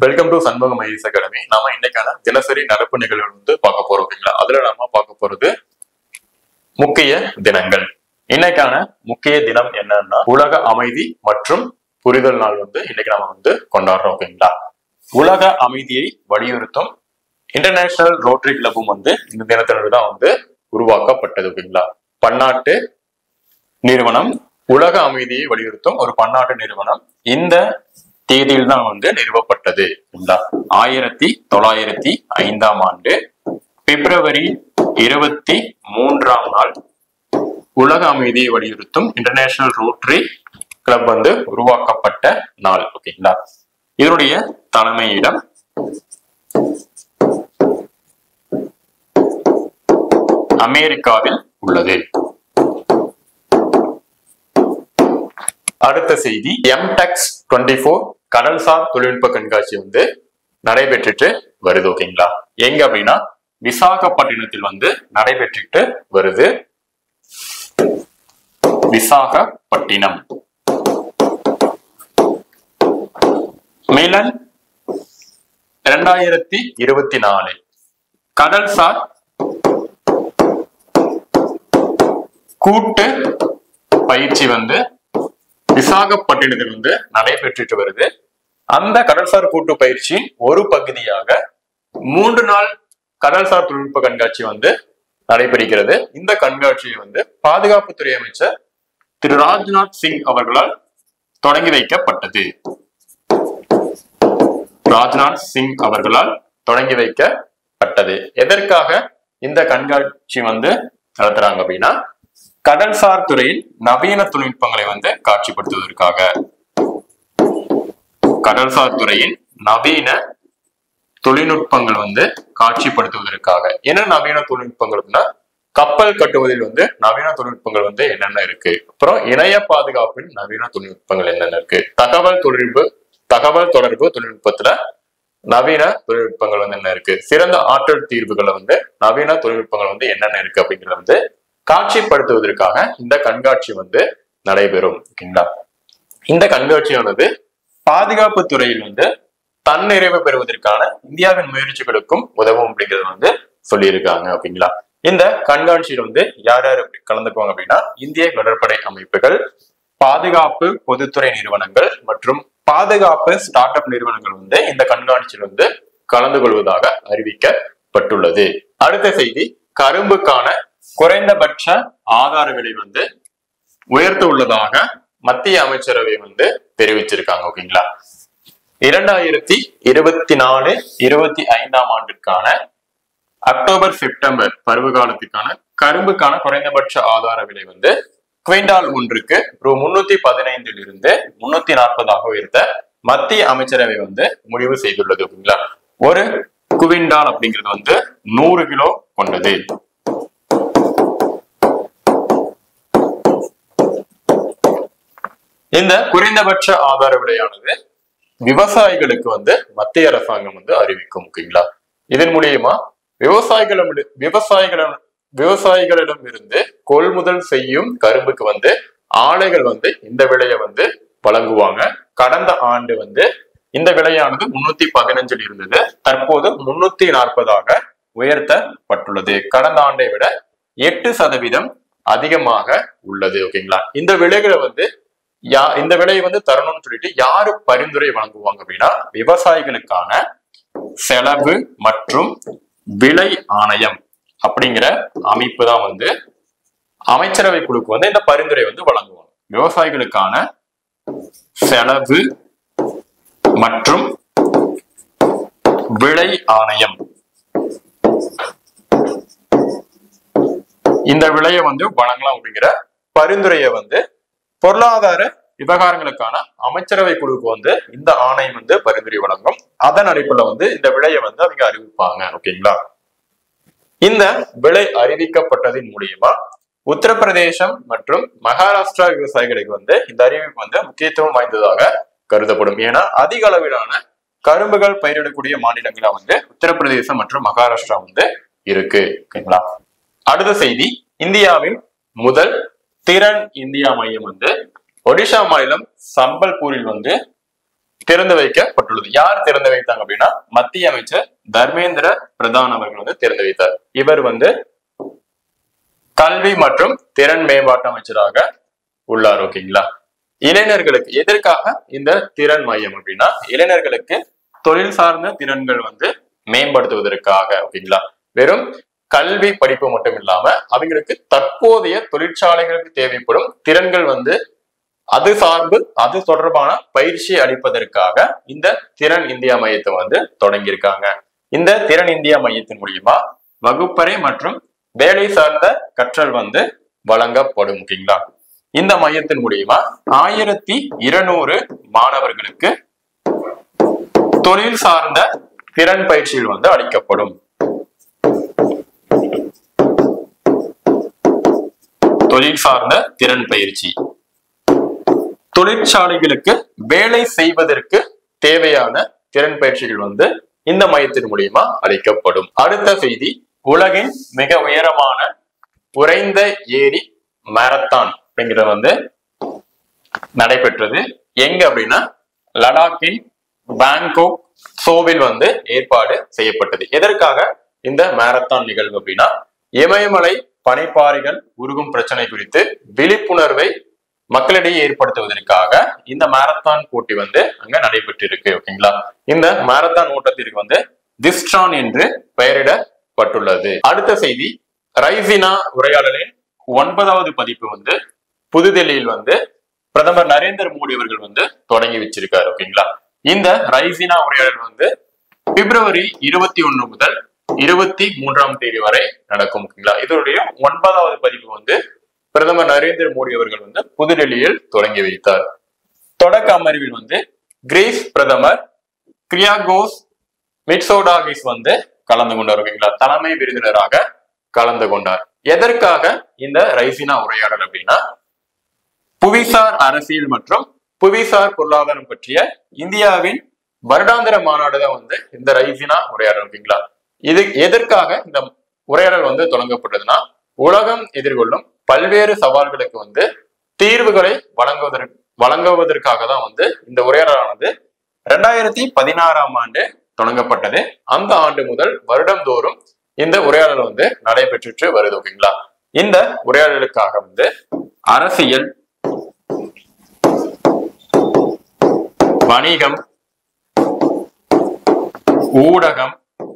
Welcome to Shanmugam IAS Academy நாம இன்னைக்கான தினசரி நடப்பு நிகழ்வு வந்து பார்க்க போறோம் ஓகேங்களா அதுல நாம பார்க்க போறது முக்கிய தினங்கள் இன்னைக்கான முக்கிய தினம் என்னன்னா உலக அமைதி மற்றும் புரிதல் நாள் வந்து இன்னைக்கு நாம வந்து கொண்டாடுறோம் ஓகேங்களா உலக அமைதியை வலியுறுத்தும் இன்டர்நேஷனல் ரோட்டரி கிளப்பும் வந்து இந்த தினத்தினர் தான் வந்து உருவாக்கப்பட்டது ஓகேங்களா பன்னாட்டு நிறுவனம் உலக அமைதியை வலியுறுத்தும் ஒரு பன்னாட்டு நிறுவனம் இந்த தேதியில் தான் வந்து நிறுவப்பட்டது சரிங்களா? ஆயிரத்தி தொள்ளாயிரத்தி ஐந்தாம் ஆண்டு பிப்ரவரி இருபத்தி மூன்றாம் நாள் உலக அமைதியை வலியுறுத்தும் இன்டர்நேஷனல் ரோட்டரி கிளப் வந்து உருவாக்கப்பட்ட நாள் ஓகேங்களா இதனுடைய தலைமையிடம் அமெரிக்காவில் உள்ளது அடுத்த செய்தி எம்டெக்ஸ் டுவெண்ட்டி ஃபோர் கடல்சார் தொழில்நுட்ப கண்காட்சி வந்து நடைபெற்றுட்டு வருது ஓகேங்களா எங்க அப்படின்னா விசாகப்பட்டினத்தில் வந்து நடைபெற்றுட்டு வருது விசாகப்பட்டினம் மிலன் இரண்டாயிரத்தி இருபத்தி நாலு கடல்சார் கூட்டு பயிற்சி வந்து விசாகப்பட்டினத்தில் வந்து நடைபெற்றுட்டு வருது அந்த கடல்சார் கூட்டு பயிற்சி ஒரு பகுதியாக மூன்று நாள் கடல்சார் தொழில்நுட்ப கண்காட்சி வந்து நடைபெறுகிறது இந்த கண்காட்சியை வந்து பாதுகாப்புத்துறை அமைச்சர் திரு ராஜ்நாத் சிங் அவர்களால் தொடங்கி வைக்கப்பட்டது ராஜ்நாத் சிங் அவர்களால் தொடங்கி வைக்கப்பட்டது எதற்காக இந்த கண்காட்சி வந்து நடத்துறாங்க அப்படின்னா கடல்சார் துறையில் நவீன தொழில்நுட்பங்களை வந்து காட்சிப்படுத்துவதற்காக கடல்சார் துறையின் நவீன தொழில்நுட்பங்கள் வந்து காட்சிப்படுத்துவதற்காக என்ன நவீன தொழில்நுட்பங்கள் அப்படின்னா கப்பல் கட்டுவதில் வந்து நவீன தொழில்நுட்பங்கள் வந்து என்னென்ன இருக்கு அப்புறம் இணைய பாதுகாப்பில் நவீன தொழில்நுட்பங்கள் என்னென்ன இருக்கு தகவல் தொடர்பு தகவல் தொடர்பு தொழில்நுட்பத்துல நவீன தொழில்நுட்பங்கள் வந்து என்ன இருக்கு சிறந்த ஆற்றல் தீர்வுகளை வந்து நவீன தொழில்நுட்பங்கள் வந்து என்னென்ன இருக்கு அப்படிங்கறத வந்து காட்சிப்படுத்துவதற்காக இந்த கண்காட்சி வந்து நடைபெறும் ஓகேங்களா இந்த கண்காட்சியானது பாதுகாப்பு துறையில் வந்து தன்னிறைவு பெறுவதற்கான இந்தியாவின் முயற்சிகளுக்கும் உதவும் அப்படிங்கிறது வந்து சொல்லியிருக்காங்க ஓகேங்களா இந்த கண்காட்சியில் வந்து யார் யார் அப்படி கலந்துக்குவாங்க அப்படின்னா இந்திய கடற்படை அமைப்புகள் பாதுகாப்பு பொதுத்துறை நிறுவனங்கள் மற்றும் பாதுகாப்பு ஸ்டார்ட் அப் நிறுவனங்கள் வந்து இந்த கண்காட்சியில் வந்து கலந்து கொள்வதாக அறிவிக்கப்பட்டுள்ளது அடுத்த செய்தி கரும்புக்கான குறைந்தபட்ச ஆதார விலை வந்து உயர்த்த உள்ளதாக மத்திய அமைச்சரவை வந்து தெரிவிச்சிருக்காங்க ஓகேங்களா இரண்டாயிரத்தி இருபத்தி நாலு இருபத்தி ஐந்தாம் ஆண்டிற்கான அக்டோபர் செப்டம்பர் பருவகாலத்துக்கான கரும்புக்கான குறைந்தபட்ச ஆதார விலை வந்து குவிண்டால் ஒன்றுக்கு ரூ முன்னூத்தி பதினைந்தில் இருந்து முன்னூத்தி நாற்பதாக உயர்த்த மத்திய அமைச்சரவை வந்து முடிவு செய்துள்ளது ஓகேங்களா ஒரு குவிண்டால் அப்படிங்கிறது வந்து நூறு கிலோ கொண்டது இந்த குறைந்தபட்ச ஆதார விலையானது விவசாயிகளுக்கு வந்து மத்திய அரசாங்கம் வந்து அறிவிக்கும் ஓகேங்களா இதன் மூலியமா விவசாயிகளிடம் விவசாயிகளிடம் விவசாயிகளிடம் இருந்து கொள்முதல் செய்யும் கரும்புக்கு வந்து ஆலைகள் வந்து இந்த விலையை வந்து வழங்குவாங்க கடந்த ஆண்டு வந்து இந்த விலையானது முன்னூத்தி பதினஞ்சில் இருந்தது தற்போது முன்னூத்தி நாற்பதாக உயர்த்தப்பட்டுள்ளது கடந்த ஆண்டை விட எட்டு சதவீதம் அதிகமாக உள்ளது ஓகேங்களா இந்த விலைகளை வந்து யா இந்த விலையை வந்து தரணும்னு சொல்லிட்டு யாரு பரிந்துரை வழங்குவாங்க அப்படின்னா விவசாயிகளுக்கான செலவு மற்றும் விலை ஆணையம் அப்படிங்கிற அமைப்பு தான் வந்து அமைச்சரவை குழுக்கு வந்து இந்த பரிந்துரை வந்து வழங்குவாங்க விவசாயிகளுக்கான செலவு மற்றும் விலை ஆணையம் இந்த விலையை வந்து வழங்கலாம் அப்படிங்கிற பரிந்துரையை வந்து பொருளாதார விவகாரங்களுக்கான அமைச்சரவை குழுவுக்கு வந்து இந்த ஆணையம் வந்து பரிந்துரை வழங்கும் அதன் அடிப்படையில் வந்து இந்த விலையை வந்து அவங்க அறிவிப்பாங்க ஓகேங்களா இந்த விலை அறிவிக்கப்பட்டதின் மூலியமா உத்தரப்பிரதேசம் மற்றும் மகாராஷ்டிரா விவசாயிகளுக்கு வந்து இந்த அறிவிப்பு வந்து முக்கியத்துவம் வாய்ந்ததாக கருதப்படும் ஏன்னா அதிக அளவிலான கரும்புகள் பயிரிடக்கூடிய மாநிலங்களா வந்து உத்தரப்பிரதேசம் மற்றும் மகாராஷ்டிரா வந்து இருக்கு ஓகேங்களா அடுத்த செய்தி இந்தியாவின் முதல் திறன் இந்தியா மையம் வந்து ஒடிஷா மாநிலம் சம்பல்பூரில் வந்து திறந்து வைக்கப்பட்டுள்ளது யார் திறந்து வைத்தாங்க அப்படின்னா மத்திய அமைச்சர் தர்மேந்திர பிரதான் அவர்கள் வந்து திறந்து வைத்தார் இவர் வந்து கல்வி மற்றும் திறன் மேம்பாட்டு அமைச்சராக உள்ளார் ஓகேங்களா இளைஞர்களுக்கு எதற்காக இந்த திறன் மையம் அப்படின்னா இளைஞர்களுக்கு தொழில் சார்ந்த திறன்கள் வந்து மேம்படுத்துவதற்காக ஓகேங்களா வெறும் கல்வி படிப்பு மட்டும் இல்லாம அவங்களுக்கு தற்போதைய தொழிற்சாலைகளுக்கு தேவைப்படும் திறன்கள் வந்து அது சார்பு அது தொடர்பான பயிற்சி அளிப்பதற்காக இந்த திறன் இந்தியா மையத்தை வந்து தொடங்கியிருக்காங்க இந்த திறன் இந்தியா மையத்தின் மூலியமா வகுப்பறை மற்றும் வேலை சார்ந்த கற்றல் வந்து வழங்கப்படும் ஓகேங்களா இந்த மையத்தின் மூலியமா ஆயிரத்தி இருநூறு மாணவர்களுக்கு தொழில் சார்ந்த திறன் பயிற்சிகள் வந்து அளிக்கப்படும் தொழில் சார்ந்த திறன் பயிற்சி தொழிற்சாலைகளுக்கு வேலை செய்வதற்கு தேவையான திறன் பயிற்சிகள் வந்து இந்த மையத்தின் மூலியமா அளிக்கப்படும் அடுத்த செய்தி உலகின் மிக உயரமான குறைந்த ஏரி மாரத்தான் அப்படிங்கிறது வந்து நடைபெற்றது எங்க அப்படின்னா லடாக்கின் பேங்காக் சோவில் வந்து ஏற்பாடு செய்யப்பட்டது எதற்காக இந்த மாரத்தான் நிகழ்வு அப்படின்னா இமயமலை பனிப்பாறைகள் உருகும் பிரச்சனை குறித்து விழிப்புணர்வை மக்களிடையே ஏற்படுத்துவதற்காக இந்த மாரத்தான் போட்டி வந்து அங்க நடைபெற்றிருக்கு ஓகேங்களா இந்த மாரத்தான் ஓட்டத்திற்கு வந்து திஸ்ட்ரான் என்று பெயரிடப்பட்டுள்ளது அடுத்த செய்தி ரைசினா உரையாடலின் ஒன்பதாவது பதிப்பு வந்து புதுதில்லியில் வந்து பிரதமர் நரேந்திர மோடி அவர்கள் வந்து தொடங்கி வச்சிருக்காரு ஓகேங்களா இந்த ரைசினா உரையாடல் வந்து பிப்ரவரி இருபத்தி ஒண்ணு முதல் இருபத்தி மூன்றாம் தேதி வரை நடக்கும் ஓகேங்களா இதனுடைய ஒன்பதாவது பதிப்பு வந்து பிரதமர் நரேந்திர மோடி அவர்கள் வந்து புதுடெல்லியில் தொடங்கி வைத்தார் தொடக்க அமர்வில் வந்து கிரீஸ் பிரதமர் கிரியாகோஸ் மிட்சோடாகிஸ் வந்து கலந்து கொண்டார் ஓகேங்களா தலைமை விருந்தினராக கலந்து கொண்டார் எதற்காக இந்த ரைசினா உரையாடல் அப்படின்னா புவிசார் அரசியல் மற்றும் புவிசார் பொருளாதாரம் பற்றிய இந்தியாவின் வருடாந்திர மாநாடு தான் வந்து இந்த ரைசினா உரையாடல் ஓகேங்களா இது எதற்காக இந்த உரையாடல் வந்து தொடங்கப்பட்டதுன்னா உலகம் எதிர்கொள்ளும் பல்வேறு சவால்களுக்கு வந்து தீர்வுகளை வழங்குவதற்கு வழங்குவதற்காக தான் வந்து இந்த உரையாடலானது ரெண்டாயிரத்தி பதினாறாம் ஆண்டு தொடங்கப்பட்டது அந்த ஆண்டு முதல் வருடந்தோறும் இந்த உரையாடல் வந்து நடைபெற்றுட்டு வருது ஓகேங்களா இந்த உரையாடலுக்காக வந்து அரசியல் வணிகம் ஊடகம்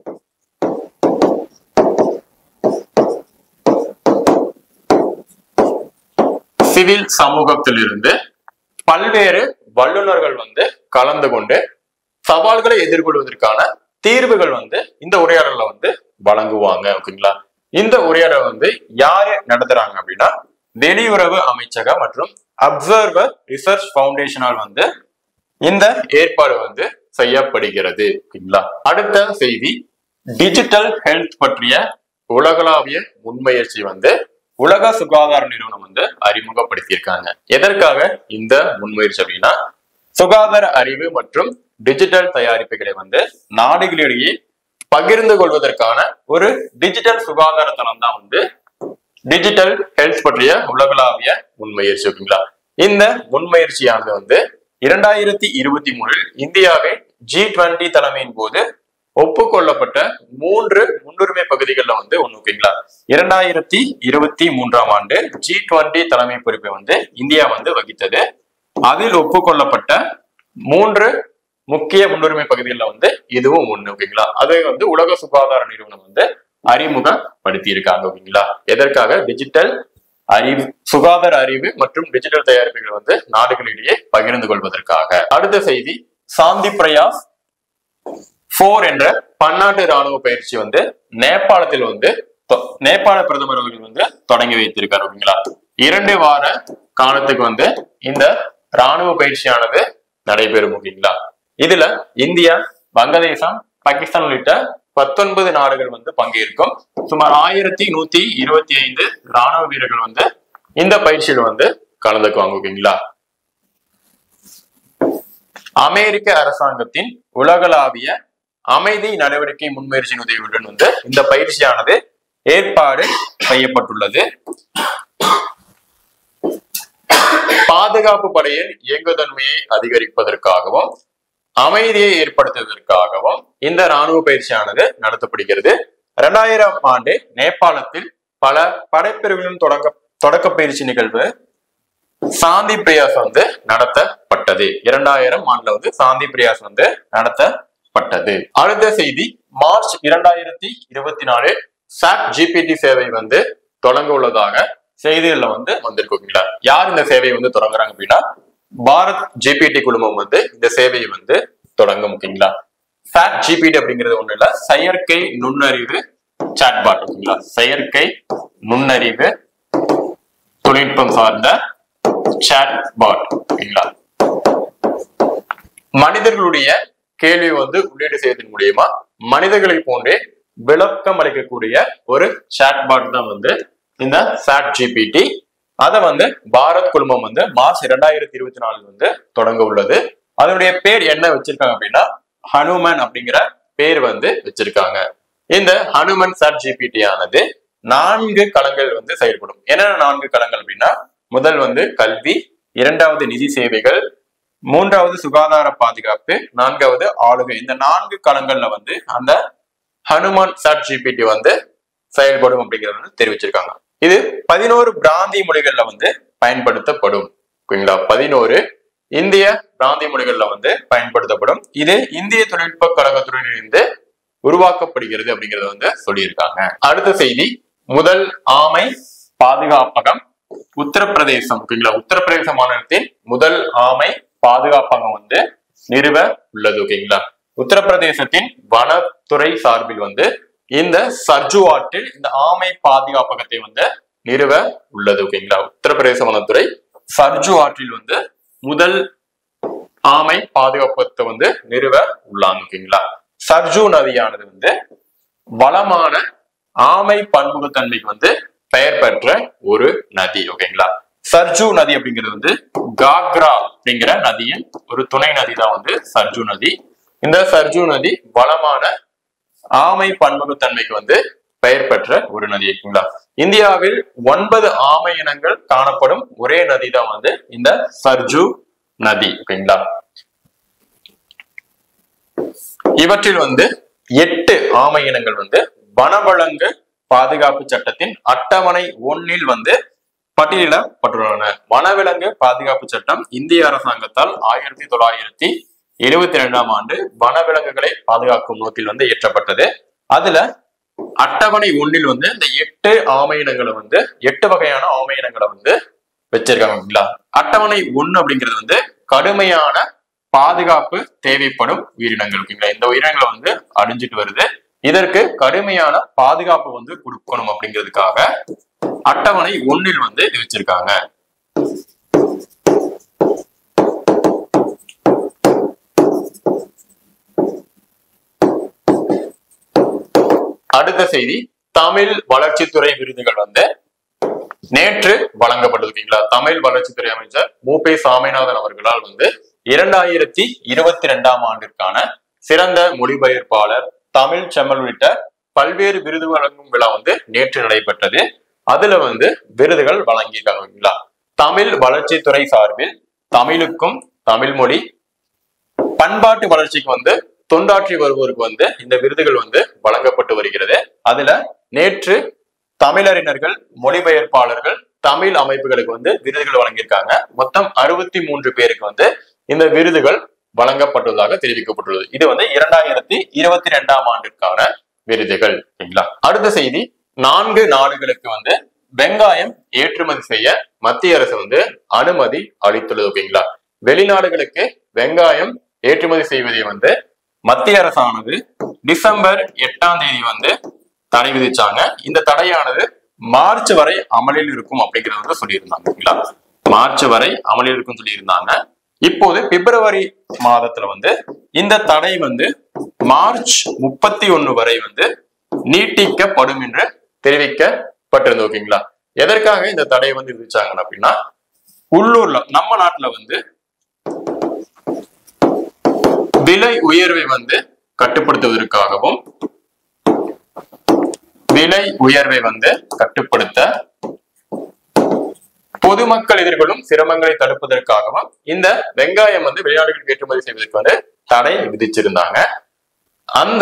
சிவில் சமூகத்திலிருந்து பல்வேறு வல்லுநர்கள் வந்து கலந்து கொண்டு சவால்களை எதிர்கொள்வதற்கான தீர்வுகள் வந்து இந்த உரையாடல வந்து வழங்குவாங்க ஓகேங்களா இந்த உரையாடல் வந்து யாரு நடத்துறாங்க அப்படின்னா வெளியுறவு அமைச்சகம் மற்றும் அப்சர்வர் ரிசர்ச் பவுண்டேஷனால் வந்து இந்த ஏற்பாடு வந்து செய்யப்படுகிறது ஓகேங்களா அடுத்த செய்தி டிஜிட்டல் ஹெல்த் பற்றிய உலகளாவிய முன்முயற்சி வந்து உலக சுகாதார நிறுவனம் வந்து அறிமுகப்படுத்தியிருக்காங்க எதற்காக இந்த முன்முயற்சி அப்படின்னா சுகாதார அறிவு மற்றும் டிஜிட்டல் தயாரிப்புகளை வந்து நாடுகளிடையே பகிர்ந்து கொள்வதற்கான ஒரு டிஜிட்டல் சுகாதார தளம் தான் வந்து டிஜிட்டல் ஹெல்த் பற்றிய உலகளாவிய முன்முயற்சி ஓகேங்களா இந்த முன்முயற்சியானது வந்து இரண்டாயிரத்தி இருபத்தி மூணில் இந்தியாவின் ஜி டுவெண்டி தலைமையின் போது ஒப்புக்கொள்ளப்பட்ட மூன்று முன்னுரிமை பகுதிகள்ல வந்து ஒண்ணு ஓகேங்களா இரண்டாயிரத்தி இருபத்தி மூன்றாம் ஆண்டு ஜி டுவெண்டி தலைமை பொறுப்பை வந்து இந்தியா வந்து வகித்தது அதில் ஒப்புக்கொள்ளப்பட்ட மூன்று முக்கிய முன்னுரிமை பகுதிகளில் வந்து இதுவும் ஒண்ணு ஓகேங்களா அதை வந்து உலக சுகாதார நிறுவனம் வந்து அறிமுகப்படுத்தி இருக்காங்க ஓகேங்களா எதற்காக டிஜிட்டல் அறிவு சுகாதார அறிவு மற்றும் டிஜிட்டல் தயாரிப்புகள் வந்து நாடுகளிடையே பகிர்ந்து கொள்வதற்காக அடுத்த செய்தி சாந்தி பிரயாஸ் போர் என்ற பன்னாட்டு ராணுவ பயிற்சி வந்து நேபாளத்தில் வந்து தொ- நேபாள பிரதமர் அவர்கள் வந்து தொடங்கி வைத்திருக்காரு ஓகேங்களா இரண்டு வார காலத்துக்கு வந்து இந்த ராணுவ பயிற்சியானது நடைபெறும் ஓகேங்களா இதுல இந்தியா வங்கதேசம் பாகிஸ்தான் உள்ளிட்ட பத்தொன்பது நாடுகள் வந்து பங்கேற்கும் சுமார் ஆயிரத்தி நூத்தி இருபத்தி ஐந்து ராணுவ வீரர்கள் வந்து இந்த பயிற்சியில் வந்து கலந்துக்குவாங்க ஓகேங்களா அமெரிக்க அரசாங்கத்தின் உலகளாவிய அமைதி நடவடிக்கை முன்முயற்சியின் உதவியுடன் வந்து இந்த பயிற்சியானது ஏற்பாடு செய்யப்பட்டுள்ளது பாதுகாப்பு படையின் இயங்குதன்மையை அதிகரிப்பதற்காகவும் அமைதியை ஏற்படுத்துவதற்காகவும் இந்த ராணுவ பயிற்சியானது நடத்தப்படுகிறது இரண்டாயிரம் ஆண்டு நேபாளத்தில் பல படைப்பிரிவுகளின் தொடக்க தொடக்க பயிற்சி நிகழ்வு சாந்தி பிரியாஸ் வந்து நடத்தப்பட்டது இரண்டாயிரம் ஆண்டுல வந்து சாந்தி பிரியாஸ் வந்து நடத்தப்பட்டது அடுத்த செய்தி மார்ச் இரண்டாயிரத்தி இருபத்தி நாலு சாட் ஜிபிடி சேவை வந்து தொடங்க உள்ளதாக செய்திகள்ல வந்து வந்திருக்கீங்களா யார் இந்த சேவையை வந்து தொடங்குறாங்க அப்படின்னா பாரத் ஜிபிடி குழுமம் வந்து இந்த சேவையை வந்து தொடங்க ஓகேங்களா சாட் ஜிபிடி அப்படிங்கிறது ஒண்ணு இல்ல செயற்கை நுண்ணறிவு சாட்பாட் ஓகேங்களா செயற்கை நுண்ணறிவு தொழில்நுட்பம் சார்ந்த சாட் பாட் ஓகேங்களா மனிதர்களுடைய கேள்வி வந்து உள்ளீடு செய்வதன் மூலியமா மனிதர்களை போன்றே விளக்கம் அளிக்கக்கூடிய ஒரு சாட்பாட் தான் வந்து இந்த சாட் ஜிபிடி அதை வந்து பாரத் குழுமம் வந்து மார்ச் இரண்டாயிரத்தி இருபத்தி நாலு வந்து தொடங்க உள்ளது அதனுடைய பேர் என்ன வச்சிருக்காங்க அப்படின்னா ஹனுமன் அப்படிங்கிற பேர் வந்து வச்சிருக்காங்க இந்த ஹனுமன் சாட் ஜிபிடி ஆனது நான்கு களங்கள் வந்து செயல்படும் என்னென்ன நான்கு களங்கள் அப்படின்னா முதல் வந்து கல்வி இரண்டாவது நிதி சேவைகள் மூன்றாவது சுகாதார பாதுகாப்பு நான்காவது ஆளுகை இந்த நான்கு களங்கள்ல வந்து அந்த ஹனுமான் சாட் ஜிபிடி வந்து செயல்படும் அப்படிங்கறத வந்து தெரிவிச்சிருக்காங்க இது பதினோரு பிராந்திய மொழிகள்ல வந்து பயன்படுத்தப்படும் ஓகேங்களா பதினோரு இந்திய பிராந்திய மொழிகள்ல வந்து பயன்படுத்தப்படும் இது இந்திய தொழில்நுட்ப கழகத்துடன் இணைந்து உருவாக்கப்படுகிறது அப்படிங்கறத வந்து சொல்லியிருக்காங்க அடுத்த செய்தி முதல் ஆமை பாதுகாப்பகம் உத்தரப்பிரதேசம் ஓகேங்களா உத்தரப்பிரதேச மாநிலத்தின் முதல் ஆமை பாதுகாப்பகம் வந்து நிறுவ உள்ளது ஓகேங்களா உத்தரப்பிரதேசத்தின் வனத்துறை சார்பில் வந்து இந்த சர்ஜு ஆற்றில் இந்த ஆமை பாதுகாப்பகத்தை வந்து நிறுவ உள்ளது ஓகேங்களா உத்தரப்பிரதேச வனத்துறை சர்ஜு ஆற்றில் வந்து முதல் ஆமை பாதுகாப்பகத்தை வந்து நிறுவ உள்ளாங்க ஓகேங்களா சர்ஜு நதியானது வந்து வளமான ஆமை பன்முகத்தன்மைக்கு வந்து பெயர் பெற்ற ஒரு நதி ஓகேங்களா சர்ஜு நதி அப்படிங்கிறது வந்து காக்ரா அப்படிங்கிற நதியின் ஒரு துணை நதி தான் வந்து சர்ஜு நதி இந்த சர்ஜு நதி வளமான ஆமை பன்முகத்தன்மைக்கு வந்து பெயர் பெற்ற ஒரு நதி ஓகேங்களா இந்தியாவில் ஒன்பது ஆமை இனங்கள் காணப்படும் ஒரே நதி தான் வந்து இந்த சர்ஜு நதி ஓகேங்களா இவற்றில் வந்து எட்டு ஆமை இனங்கள் வந்து வனவளங்கு பாதுகாப்பு சட்டத்தின் அட்டவணை ஒன்னில் வந்து பட்டியலிடப்பட்டுள்ளன வனவிலங்கு பாதுகாப்பு சட்டம் இந்திய அரசாங்கத்தால் ஆயிரத்தி தொள்ளாயிரத்தி இருபத்தி ரெண்டாம் ஆண்டு வனவிலங்குகளை பாதுகாக்கும் நோக்கில் வந்து இயற்றப்பட்டது அதுல அட்டவணை ஒன்றில் வந்து இந்த எட்டு ஆமை இனங்களை வந்து எட்டு வகையான ஆமை இனங்களை வந்து வச்சிருக்காங்க ஓகேங்களா அட்டவணை ஒண்ணு அப்படிங்கிறது வந்து கடுமையான பாதுகாப்பு தேவைப்படும் உயிரினங்கள் ஓகேங்களா இந்த உயிரினங்களை வந்து அழிஞ்சிட்டு வருது இதற்கு கடுமையான பாதுகாப்பு வந்து கொடுக்கணும் அப்படிங்கிறதுக்காக அட்டவணை ஒன்னில் வந்து இது வச்சிருக்காங்க அடுத்த செய்தி தமிழ் வளர்ச்சித்துறை விருதுகள் வந்து நேற்று வழங்கப்பட்டது ஓகேங்களா தமிழ் வளர்ச்சித்துறை அமைச்சர் மூபே சாமிநாதன் அவர்களால் வந்து இரண்டாயிரத்தி இருபத்தி ரெண்டாம் ஆண்டிற்கான சிறந்த மொழிபெயர்ப்பாளர் தமிழ் செம்மல் உள்ளிட்ட பல்வேறு விருது வழங்கும் விழா வந்து நேற்று நடைபெற்றது அதுல வந்து விருதுகள் வழங்கியிருக்காங்க ஓகேங்களா தமிழ் வளர்ச்சித்துறை சார்பில் தமிழுக்கும் தமிழ் மொழி பண்பாட்டு வளர்ச்சிக்கு வந்து தொண்டாற்றி வருவோருக்கு வந்து இந்த விருதுகள் வந்து வழங்கப்பட்டு வருகிறது அதுல நேற்று தமிழறிஞர்கள் மொழிபெயர்ப்பாளர்கள் தமிழ் அமைப்புகளுக்கு வந்து விருதுகள் வழங்கியிருக்காங்க மொத்தம் அறுபத்தி மூன்று பேருக்கு வந்து இந்த விருதுகள் வழங்கப்பட்டுள்ளதாக தெரிவிக்கப்பட்டுள்ளது இது வந்து இரண்டாயிரத்தி இருபத்தி ரெண்டாம் ஆண்டிற்கான விருதுகள் சரிங்களா அடுத்த செய்தி நான்கு நாடுகளுக்கு வந்து வெங்காயம் ஏற்றுமதி செய்ய மத்திய அரசு வந்து அனுமதி அளித்துள்ளது ஓகேங்களா வெளிநாடுகளுக்கு வெங்காயம் ஏற்றுமதி செய்வதை வந்து மத்திய அரசானது டிசம்பர் எட்டாம் தேதி வந்து தடை விதிச்சாங்க இந்த தடையானது மார்ச் வரை அமலில் இருக்கும் அப்படிங்கறத வந்து சொல்லியிருந்தாங்க ஓகேங்களா மார்ச் வரை அமலில் இருக்கும் சொல்லியிருந்தாங்க இப்போது பிப்ரவரி மாதத்துல வந்து இந்த தடை வந்து மார்ச் முப்பத்தி ஒண்ணு வரை வந்து நீட்டிக்கப்படும் என்று தெரிவிக்கப்பட்டிருந்தது ஓகேங்களா எதற்காக இந்த தடையை வந்து விதிச்சாங்க அப்படின்னா உள்ளூர்ல நம்ம நாட்டுல வந்து விலை உயர்வை வந்து கட்டுப்படுத்துவதற்காகவும் விலை உயர்வை வந்து கட்டுப்படுத்த பொதுமக்கள் எதிர்கொள்ளும் சிரமங்களை தடுப்பதற்காகவும் இந்த வெங்காயம் வந்து வெளிநாடுகளுக்கு ஏற்றுமதி செய்வதற்கு வந்து தடை விதிச்சிருந்தாங்க அந்த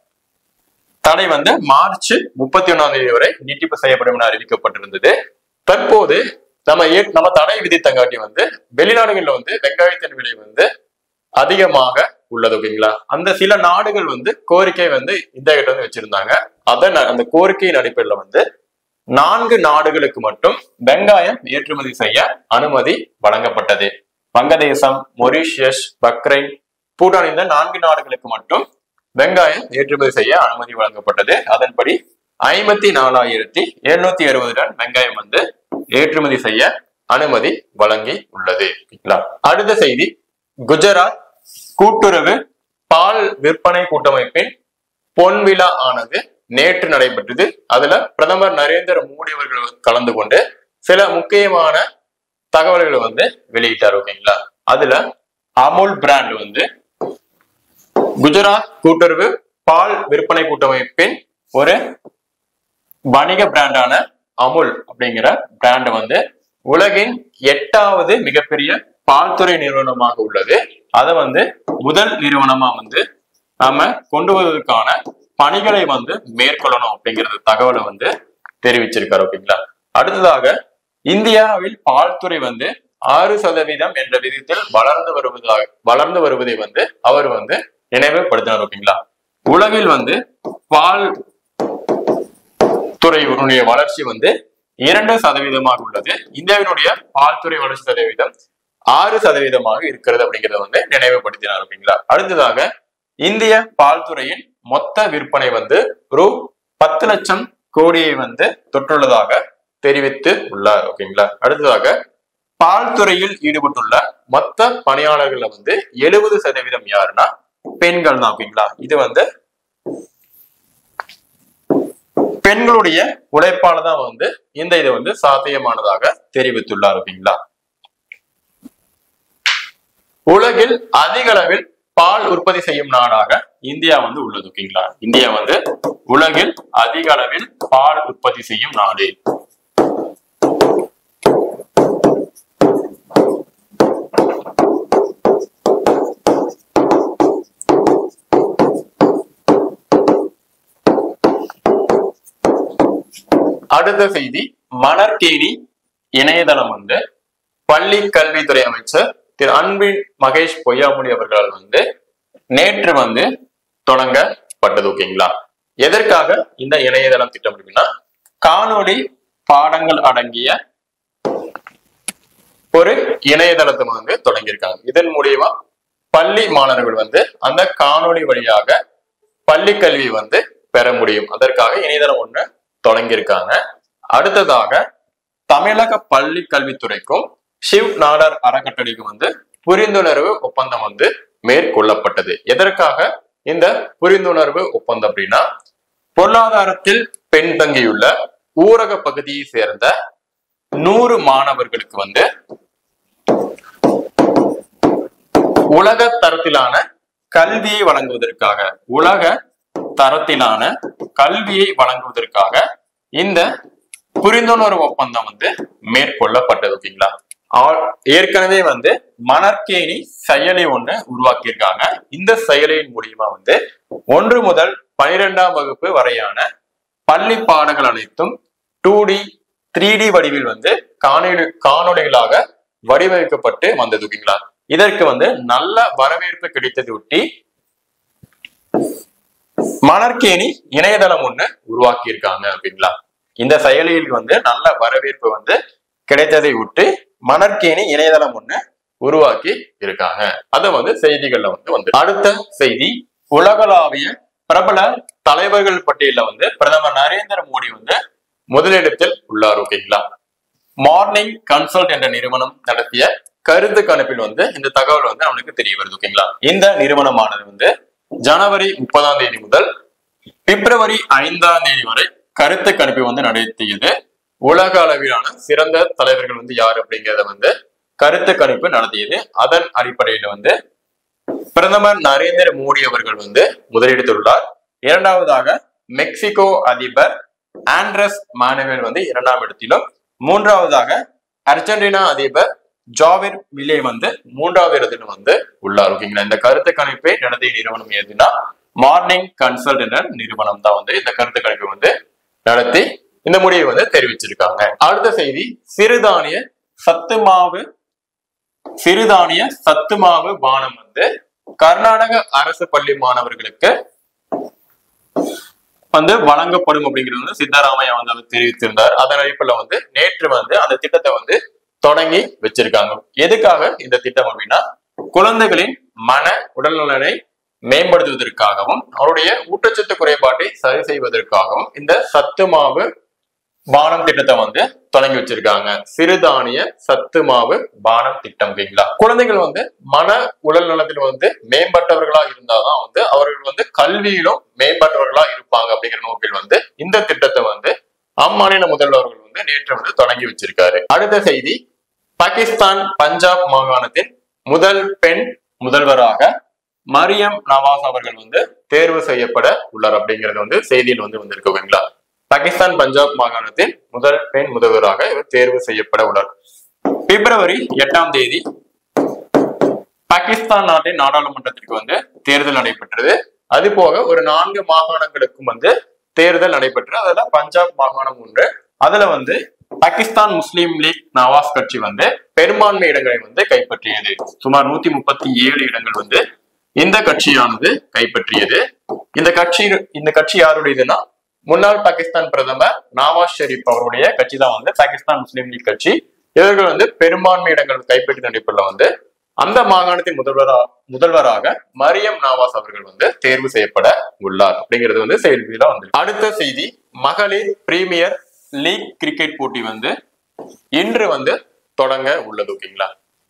தடை வந்து மார்ச் முப்பத்தி ஒண்ணாம் தேதி வரை நீட்டிப்பு செய்யப்படும் என அறிவிக்கப்பட்டிருந்தது தற்போது நம்ம ஏ- நம்ம தடை விதித்தங்காட்டி வந்து வெளிநாடுகள்ல வந்து வெங்காயத்தின் விலை வந்து அதிகமாக உள்ளது ஓகேங்களா அந்த சில நாடுகள் வந்து கோரிக்கை வந்து இந்தியா கிட்ட வந்து வச்சிருந்தாங்க அதன் அந்த கோரிக்கையின் அடிப்படையில் வந்து நான்கு நாடுகளுக்கு மட்டும் வெங்காயம் ஏற்றுமதி செய்ய அனுமதி வழங்கப்பட்டது வங்கதேசம் மொரீஷியஸ் பக்ரைன் பூட்டான் இந்த நான்கு நாடுகளுக்கு மட்டும் வெங்காயம் ஏற்றுமதி செய்ய அனுமதி வழங்கப்பட்டது அதன்படி ஐம்பத்தி நாலாயிரத்தி எழுநூத்தி அறுபது டன் வெங்காயம் வந்து ஏற்றுமதி செய்ய அனுமதி வழங்கி உள்ளது ஓகேங்களா? அடுத்த செய்தி குஜராத் கூட்டுறவு பால் விற்பனை கூட்டமைப்பின் பொன் விழா ஆனது நேற்று நடைபெற்றது அதுல பிரதமர் நரேந்திர மோடி அவர்கள் கலந்து கொண்டு சில முக்கியமான தகவல்களை வந்து வெளியிட்டார் ஓகேங்களா அதுல அமுல் பிராண்ட் வந்து குஜராத் கூட்டுறவு பால் விற்பனை கூட்டமைப்பின் ஒரு வணிக பிராண்டான அமுல் அப்படிங்கிற பிராண்ட் வந்து உலகின் எட்டாவது மிகப்பெரிய பால்துறை நிறுவனமாக உள்ளது அதை வந்து முதல் நிறுவனமா வந்து நாம கொண்டு வருவதற்கான பணிகளை வந்து மேற்கொள்ளணும் அப்படிங்கிறது தகவலை வந்து தெரிவிச்சிருக்காரு ஓகேங்களா அடுத்ததாக இந்தியாவில் பால்துறை வந்து ஆறு சதவீதம் என்ற விதத்தில் வளர்ந்து வருவதாக வளர்ந்து வருவதை வந்து அவர் வந்து நினைவுபடுத்தினார் ஓகேங்களா உலகில் வந்து பால் துறையினுடைய வளர்ச்சி வந்து இரண்டு சதவீதமாக உள்ளது இந்தியாவினுடைய பால்துறை வளர்ச்சி சதவீதம் ஆறு சதவீதமாக இருக்கிறது அப்படிங்கறத வந்து நினைவுபடுத்தினார் ஓகேங்களா அடுத்ததாக இந்திய பால்துறையின் மொத்த விற்பனை வந்து ரூ பத்து லட்சம் கோடியை வந்து தொற்றுள்ளதாக தெரிவித்து உள்ளார் ஓகேங்களா அடுத்ததாக பால்துறையில் ஈடுபட்டுள்ள மொத்த பணியாளர்கள்ல வந்து எழுபது சதவீதம் யாருன்னா பெண்கள் தான் ஓகேங்களா இது வந்து பெண்களுடைய உழைப்பால தான் வந்து இந்த இது வந்து சாத்தியமானதாக தெரிவித்துள்ளார் ஓகேங்களா உலகில் அதிக அளவில் பால் உற்பத்தி செய்யும் நாடாக இந்தியா வந்து உள்ளது ஓகேங்களா இந்தியா வந்து உலகில் அதிக அளவில் பால் உற்பத்தி செய்யும் நாடு அடுத்த செய்தி மணற்கேணி இணையதளம் வந்து பள்ளி கல்வித்துறை அமைச்சர் திரு அன்பின் மகேஷ் பொய்யாமொழி அவர்களால் வந்து நேற்று வந்து தொடங்கப்பட்டது ஓகேங்களா எதற்காக இந்த இணையதளம் திட்டம் இருக்குன்னா காணொளி பாடங்கள் அடங்கிய ஒரு இணையதளத்தை வந்து தொடங்கியிருக்காங்க இதன் மூலியமா பள்ளி மாணவர்கள் வந்து அந்த காணொளி வழியாக பள்ளி கல்வி வந்து பெற முடியும் அதற்காக இணையதளம் ஒண்ணு தொடங்கியிருக்காங்க அடுத்ததாக தமிழக பள்ளி கல்வித்துறைக்கும் ஷிவ் நாடார் அறக்கட்டளைக்கும் வந்து புரிந்துணர்வு ஒப்பந்தம் வந்து மேற்கொள்ளப்பட்டது எதற்காக இந்த புரிந்துணர்வு ஒப்பந்தம் அப்படின்னா பொருளாதாரத்தில் பின்தங்கியுள்ள ஊரக பகுதியை சேர்ந்த நூறு மாணவர்களுக்கு வந்து உலக தரத்திலான கல்வியை வழங்குவதற்காக உலக தரத்திலான கல்வியை வழங்குவதற்காக இந்த புரிந்துணர்வு ஒப்பந்தம் வந்து மேற்கொள்ளப்பட்டது ஓகேங்களா ஆல்- ஏற்கனவே வந்து மணற்கேணி செயலி ஒண்ணு உருவாக்கியிருக்காங்க இந்த செயலியின் மூலியமா வந்து ஒன்று முதல் பனிரெண்டாம் வகுப்பு வரையான பள்ளி பாடங்கள் அனைத்தும் டூ டி த்ரீ டி வடிவில் வந்து காணொளி காணொளிகளாக வடிவமைக்கப்பட்டு வந்தது ஓகேங்களா இதற்கு வந்து நல்ல வரவேற்பு கிடைத்ததை ஒட்டி மணற்கேணி இணையதளம் ஒண்ணு உருவாக்கி இருக்காங்க அப்படிங்களா இந்த செயலியில் வந்து நல்ல வரவேற்பு வந்து கிடைத்ததை விட்டு மணற்கேணி இணையதளம் ஒண்ணு உருவாக்கி இருக்காங்க அத வந்து செய்திகள்ல வந்து வந்து அடுத்த செய்தி உலகளாவிய பிரபல தலைவர்கள் பட்டியல வந்து பிரதமர் நரேந்திர மோடி வந்து முதலிடத்தில் உள்ளார் ஓகேங்களா மார்னிங் கன்சல்ட் என்ற நிறுவனம் நடத்திய கருத்து கணிப்பில் வந்து இந்த தகவல் வந்து அவனுக்கு தெரிய வருது ஓகேங்களா இந்த நிறுவனமானது வந்து ஜனவரி முப்பதாம் தேதி முதல் பிப்ரவரி ஐந்தாம் தேதி வரை கருத்து கணிப்பை வந்து நடத்தியது உலக அளவிலான சிறந்த தலைவர்கள் வந்து யார் அப்படிங்கிறத வந்து கருத்து கணிப்பு நடத்தியது அதன் அடிப்படையில வந்து பிரதமர் நரேந்திர மோடி அவர்கள் வந்து முதலிடத்துள்ளார் இரண்டாவதாக மெக்சிகோ அதிபர் ஆண்ட்ரஸ் மானுவேல் வந்து இரண்டாம் இடத்திலும் மூன்றாவதாக அர்ஜென்டினா அதிபர் ஜாவிர் வில்லே வந்து மூன்றாவது இடத்துல வந்து உள்ளார் ஓகேங்களா இந்த கருத்து கணிப்பை நடத்திய நிறுவனம் எதுனா மார்னிங் கன்சல்ட் என்ற நிறுவனம் தான் வந்து இந்த கருத்து கணிப்பை வந்து நடத்தி இந்த முடிவை வந்து தெரிவிச்சிருக்காங்க அடுத்த செய்தி சிறுதானிய சத்து மாவு சிறுதானிய சத்து மாவு பானம் வந்து கர்நாடக அரசு பள்ளி மாணவர்களுக்கு வந்து வழங்கப்படும் அப்படிங்கிறது வந்து சித்தராமையா வந்து அவர் தெரிவித்திருந்தார் அதன் அடிப்படையில் வந்து நேற்று வந்து அந்த திட்டத்தை வந்து தொடங்கி வச்சிருக்காங்க எதுக்காக இந்த திட்டம் அப்படின்னா குழந்தைகளின் மன உடல்நலனை மேம்படுத்துவதற்காகவும் அவருடைய ஊட்டச்சத்து குறைபாட்டை சரி செய்வதற்காகவும் இந்த சத்து மாவு பானம் திட்டத்தை வந்து தொடங்கி வச்சிருக்காங்க சிறுதானிய சத்து மாவு பானம் திட்டம் ஓகேங்களா குழந்தைகள் வந்து மன உடல் நலத்தில் வந்து மேம்பட்டவர்களா இருந்தாதான் வந்து அவர்கள் வந்து கல்வியிலும் மேம்பட்டவர்களா இருப்பாங்க அப்படிங்கிற நோக்கில் வந்து இந்த திட்டத்தை வந்து அம்மாநில முதல்வர்கள் வந்து நேற்று வந்து தொடங்கி வச்சிருக்காரு அடுத்த செய்தி பாகிஸ்தான் பஞ்சாப் மாகாணத்தின் முதல் பெண் முதல்வராக மரியம் நவாஸ் அவர்கள் வந்து தேர்வு செய்யப்பட உள்ளார் அப்படிங்கிறது வந்து செய்தியில் வந்து வந்திருக்கு ஓகேங்களா பாகிஸ்தான் பஞ்சாப் மாகாணத்தின் முதல் பெண் முதல்வராக இவர் தேர்வு செய்யப்பட உள்ளார் பிப்ரவரி எட்டாம் தேதி பாகிஸ்தான் நாட்டின் நாடாளுமன்றத்திற்கு வந்து தேர்தல் நடைபெற்றது அது போக ஒரு நான்கு மாகாணங்களுக்கும் வந்து தேர்தல் நடைபெற்று அதுல பஞ்சாப் மாகாணம் ஒன்று அதுல வந்து பாகிஸ்தான் முஸ்லீம் லீக் நவாஸ் கட்சி வந்து பெரும்பான்மை இடங்களை வந்து கைப்பற்றியது சுமார் நூத்தி முப்பத்தி ஏழு இடங்கள் வந்து இந்த கட்சியானது கைப்பற்றியது இந்த கட்சி இந்த கட்சி யாருடையதுன்னா முன்னாள் பாகிஸ்தான் பிரதமர் நவாஸ் ஷெரீப் அவருடைய கட்சி தான் வந்து பாகிஸ்தான் முஸ்லீம் லீக் கட்சி இவர்கள் வந்து பெரும்பான்மை இடங்கள் கைப்பற்றின அடிப்படையில் வந்து அந்த மாகாணத்தின் முதல்வரா முதல்வராக மரியம் நவாஸ் அவர்கள் வந்து தேர்வு செய்யப்பட உள்ளார் அப்படிங்கிறது வந்து செய்தியில வந்து அடுத்த செய்தி மகளிர் பிரீமியர் லீக் கிரிக்கெட் போட்டி வந்து இன்று வந்து தொடங்க உள்ளது ஓகேங்களா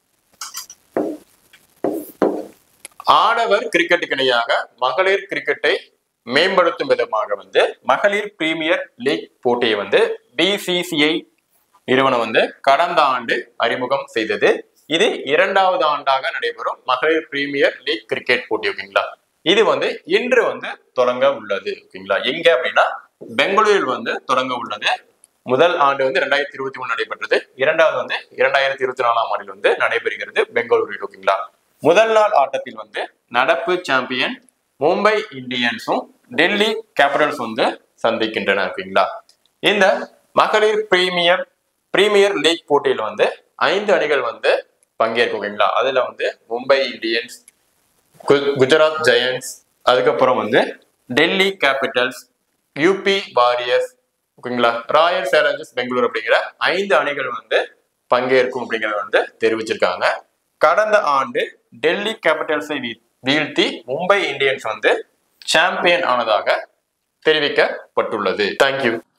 ஆடவர் கிரிக்கெட்டுக்கு இணையாக மகளிர் கிரிக்கெட்டை மேம்படுத்தும் விதமாக வந்து மகளிர் பிரீமியர் லீக் போட்டியை வந்து பிசிசிஐ நிறுவனம் வந்து கடந்த ஆண்டு அறிமுகம் செய்தது இது இரண்டாவது ஆண்டாக நடைபெறும் மகளிர் பிரீமியர் லீக் கிரிக்கெட் போட்டி ஓகேங்களா இது வந்து இன்று வந்து தொடங்க உள்ளது ஓகேங்களா எங்க அப்படின்னா பெங்களூரில் வந்து தொடங்க உள்ளது முதல் ஆண்டு வந்து ரெண்டாயிரத்தி இருபத்தி மூணு நடைபெற்றது இரண்டாவது வந்து இரண்டாயிரத்தி இருபத்தி நாலாம் ஆண்டில் வந்து நடைபெறுகிறது பெங்களூரில் ஓகேங்களா முதல் நாள் ஆட்டத்தில் வந்து நடப்பு சாம்பியன் மும்பை இந்தியன்ஸும் டெல்லி கேபிட்டல்ஸ் வந்து சந்திக்கின்றன ஓகேங்களா இந்த மகளிர் பிரீமியர் பிரீமியர் லீக் போட்டியில் வந்து ஐந்து அணிகள் வந்து பங்கேற்கும் ஓகேங்களா அதுல வந்து மும்பை இந்தியன்ஸ் கு- குஜராத் ஜெயண்ட்ஸ் அதுக்கப்புறம் வந்து டெல்லி கேபிட்டல்ஸ் யூபி வாரியர்ஸ் ஓகேங்களா ராயல் சேலஞ்சர்ஸ் பெங்களூர் அப்படிங்கிற ஐந்து அணிகள் வந்து பங்கேற்கும் அப்படிங்கறத வந்து தெரிவிச்சிருக்காங்க கடந்த ஆண்டு டெல்லி கேபிட்டல்ஸை வீ- வீழ்த்தி மும்பை இந்தியன்ஸ் வந்து சாம்பியன் ஆனதாக தெரிவிக்கப்பட்டுள்ளது தேங்க்யூ